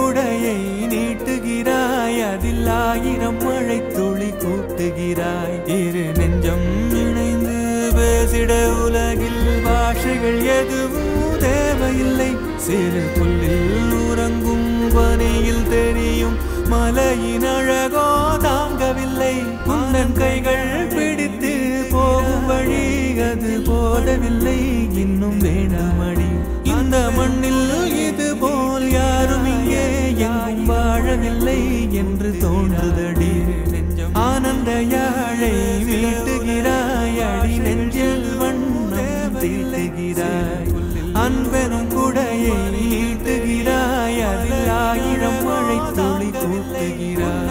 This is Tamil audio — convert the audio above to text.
குடையை நீட்டுகிறாய் அதில் ஆயிரம் மழை துளி கூட்டுகிறாய் இரு நெஞ்சம் இணைந்து பேசிட உலகில் பாஷைகள் எதுவும் தேவையில்லை சிறு புல்லில் உறங்கும் பனியில் தெரியும் மலையின் அழகோ தாங்கவில்லை உன்னன் கைகள் பிடித்து போகும் வழி அது போதவில்லை இன்னும் வேணாமடி இந்த மண்ணில் இது போல் யாரும் இங்கே எங்கும் வாழவில்லை என்று தோன்றுதடி ஆனந்த யாழை மீட்டுகிறாய் அடி நெஞ்சில் வண்ணம் தீட்டுகிறாய் அன்பெனும் குடையை நீட்டுகிறாய் அதில் ஆயிரம் மழை துளி கூட்டுகிறாய்